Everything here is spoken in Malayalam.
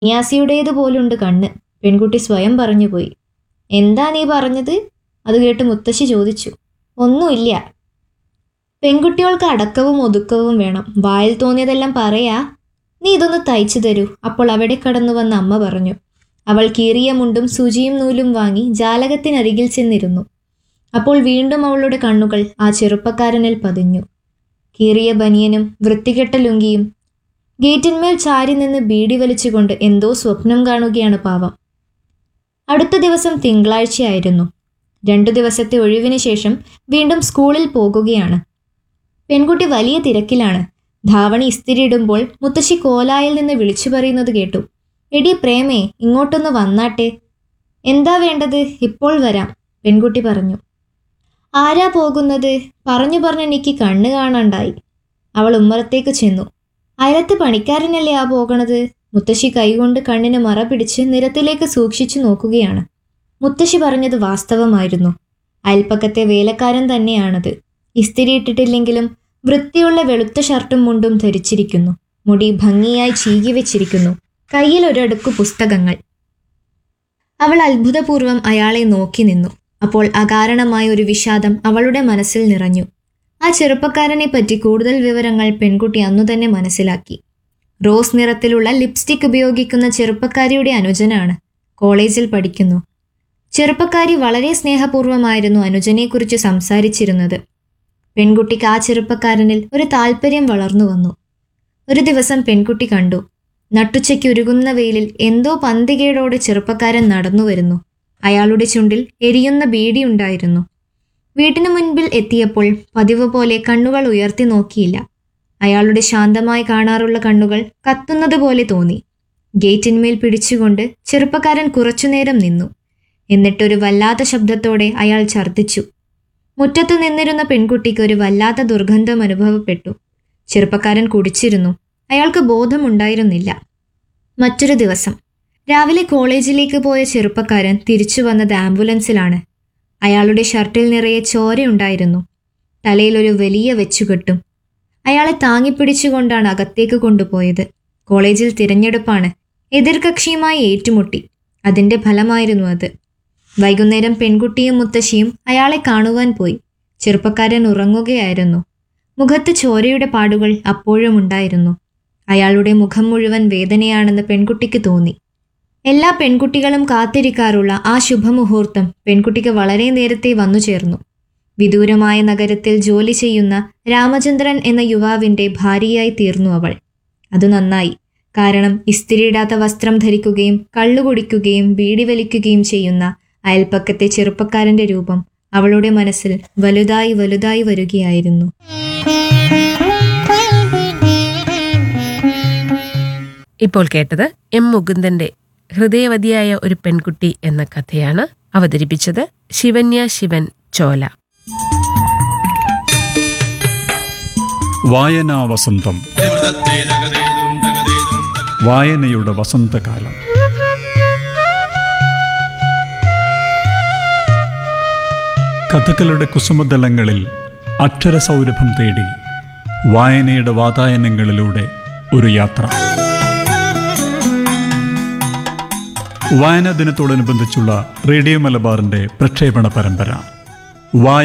സന്യാസിയുടേതുപോലുണ്ട് കണ്ണ് പെൺകുട്ടി സ്വയം പറഞ്ഞുപോയി എന്താ നീ പറഞ്ഞത് അത് കേട്ട് മുത്തശ്ശി ചോദിച്ചു ഒന്നുമില്ല പെൺകുട്ടികൾക്ക് അടക്കവും ഒതുക്കവും വേണം വായിൽ തോന്നിയതെല്ലാം പറയാ നീ ഇതൊന്ന് തയ്ച്ചു തരൂ അപ്പോൾ അവിടെ കടന്നു വന്ന അമ്മ പറഞ്ഞു അവൾ കീറിയ മുണ്ടും സൂചിയും നൂലും വാങ്ങി ജാലകത്തിനരികിൽ ചെന്നിരുന്നു അപ്പോൾ വീണ്ടും അവളുടെ കണ്ണുകൾ ആ ചെറുപ്പക്കാരനിൽ പതിഞ്ഞു കീറിയ ബനിയനും വൃത്തികെട്ട ലുങ്കിയും ഗേറ്റിന്മേൽ ചാരി നിന്ന് ബീഡി വലിച്ചുകൊണ്ട് എന്തോ സ്വപ്നം കാണുകയാണ് പാവം അടുത്ത ദിവസം തിങ്കളാഴ്ചയായിരുന്നു രണ്ടു ദിവസത്തെ ഒഴിവിന് ശേഷം വീണ്ടും സ്കൂളിൽ പോകുകയാണ് പെൺകുട്ടി വലിയ തിരക്കിലാണ് ധാവണി ഇസ്തിരിയിടുമ്പോൾ മുത്തശ്ശി കോലായിൽ നിന്ന് വിളിച്ചു പറയുന്നത് കേട്ടു എടി പ്രേമേ ഇങ്ങോട്ടൊന്ന് വന്നാട്ടെ എന്താ വേണ്ടത് ഇപ്പോൾ വരാം പെൺകുട്ടി പറഞ്ഞു ആരാ പോകുന്നത് പറഞ്ഞു പറഞ്ഞ് എനിക്ക് കണ്ണ് കാണാണ്ടായി അവൾ ഉമ്മറത്തേക്ക് ചെന്നു അയലത്ത് പണിക്കാരനല്ലേ ആ പോകണത് മുത്തശ്ശി കൈകൊണ്ട് കണ്ണിന് മറ പിടിച്ച് നിരത്തിലേക്ക് സൂക്ഷിച്ചു നോക്കുകയാണ് മുത്തശ്ശി പറഞ്ഞത് വാസ്തവമായിരുന്നു അയൽപ്പക്കത്തെ വേലക്കാരൻ തന്നെയാണത് ഇസ്തിരിയിട്ടിട്ടില്ലെങ്കിലും വൃത്തിയുള്ള വെളുത്ത ഷർട്ടും മുണ്ടും ധരിച്ചിരിക്കുന്നു മുടി ഭംഗിയായി ചീകി വെച്ചിരിക്കുന്നു കയ്യിൽ ഒരടുക്കു പുസ്തകങ്ങൾ അവൾ അത്ഭുതപൂർവം അയാളെ നോക്കി നിന്നു അപ്പോൾ അകാരണമായ ഒരു വിഷാദം അവളുടെ മനസ്സിൽ നിറഞ്ഞു ആ ചെറുപ്പക്കാരനെ പറ്റി കൂടുതൽ വിവരങ്ങൾ പെൺകുട്ടി അന്നു തന്നെ മനസ്സിലാക്കി റോസ് നിറത്തിലുള്ള ലിപ്സ്റ്റിക് ഉപയോഗിക്കുന്ന ചെറുപ്പക്കാരിയുടെ അനുജനാണ് കോളേജിൽ പഠിക്കുന്നു ചെറുപ്പക്കാരി വളരെ സ്നേഹപൂർവ്വമായിരുന്നു അനുജനെക്കുറിച്ച് സംസാരിച്ചിരുന്നത് പെൺകുട്ടിക്ക് ആ ചെറുപ്പക്കാരനിൽ ഒരു താല്പര്യം വളർന്നു വന്നു ഒരു ദിവസം പെൺകുട്ടി കണ്ടു നട്ടുച്ചയ്ക്ക് ഉരുകുന്ന വെയിലിൽ എന്തോ പന്തികേടോടെ ചെറുപ്പക്കാരൻ നടന്നു വരുന്നു അയാളുടെ ചുണ്ടിൽ എരിയുന്ന ബീഡിയുണ്ടായിരുന്നു വീട്ടിനു മുൻപിൽ എത്തിയപ്പോൾ പതിവ് പോലെ കണ്ണുകൾ ഉയർത്തി നോക്കിയില്ല അയാളുടെ ശാന്തമായി കാണാറുള്ള കണ്ണുകൾ കത്തുന്നത് പോലെ തോന്നി ഗേറ്റിന്മേൽ പിടിച്ചുകൊണ്ട് ചെറുപ്പക്കാരൻ കുറച്ചുനേരം നിന്നു എന്നിട്ടൊരു വല്ലാത്ത ശബ്ദത്തോടെ അയാൾ ഛർദ്ദിച്ചു മുറ്റത്ത് നിന്നിരുന്ന പെൺകുട്ടിക്ക് ഒരു വല്ലാത്ത ദുർഗന്ധം അനുഭവപ്പെട്ടു ചെറുപ്പക്കാരൻ കുടിച്ചിരുന്നു അയാൾക്ക് ബോധമുണ്ടായിരുന്നില്ല മറ്റൊരു ദിവസം രാവിലെ കോളേജിലേക്ക് പോയ ചെറുപ്പക്കാരൻ തിരിച്ചു വന്നത് ആംബുലൻസിലാണ് അയാളുടെ ഷർട്ടിൽ നിറയെ ചോരയുണ്ടായിരുന്നു തലയിൽ ഒരു വലിയ വെച്ചുകെട്ടും അയാളെ താങ്ങിപ്പിടിച്ചുകൊണ്ടാണ് അകത്തേക്ക് കൊണ്ടുപോയത് കോളേജിൽ തിരഞ്ഞെടുപ്പാണ് എതിർകക്ഷിയുമായി ഏറ്റുമുട്ടി അതിന്റെ ഫലമായിരുന്നു അത് വൈകുന്നേരം പെൺകുട്ടിയും മുത്തശ്ശിയും അയാളെ കാണുവാൻ പോയി ചെറുപ്പക്കാരൻ ഉറങ്ങുകയായിരുന്നു മുഖത്ത് ചോരയുടെ പാടുകൾ അപ്പോഴും ഉണ്ടായിരുന്നു അയാളുടെ മുഖം മുഴുവൻ വേദനയാണെന്ന് പെൺകുട്ടിക്ക് തോന്നി എല്ലാ പെൺകുട്ടികളും കാത്തിരിക്കാറുള്ള ആ ശുഭമുഹൂർത്തം പെൺകുട്ടിക്ക് വളരെ നേരത്തെ വന്നു ചേർന്നു വിദൂരമായ നഗരത്തിൽ ജോലി ചെയ്യുന്ന രാമചന്ദ്രൻ എന്ന യുവാവിന്റെ ഭാര്യയായി തീർന്നു അവൾ അത് നന്നായി കാരണം ഇസ്തിരിയിടാത്ത വസ്ത്രം ധരിക്കുകയും കള്ളുകുടിക്കുകയും ബീഡി വലിക്കുകയും ചെയ്യുന്ന അയൽപ്പക്കത്തെ ചെറുപ്പക്കാരന്റെ രൂപം അവളുടെ മനസ്സിൽ വലുതായി വലുതായി വരികയായിരുന്നു ഇപ്പോൾ കേട്ടത് എം മുകുന്ദന്റെ ഹൃദയവതിയായ ഒരു പെൺകുട്ടി എന്ന കഥയാണ് അവതരിപ്പിച്ചത് ശിവന്യ ശിവൻ ചോല വായനാ വസന്തം വായനയുടെ വസന്തകാലം കഥകളുടെ കുസുമതലങ്ങളിൽ അക്ഷരസൗരഭം തേടി വായനയുടെ വാതായനങ്ങളിലൂടെ ഒരു യാത്ര വായനാ ദിനത്തോടനുബന്ധിച്ചുള്ള റേഡിയോ മലബാറിന്റെ പ്രക്ഷേപണ പരമ്പര വായ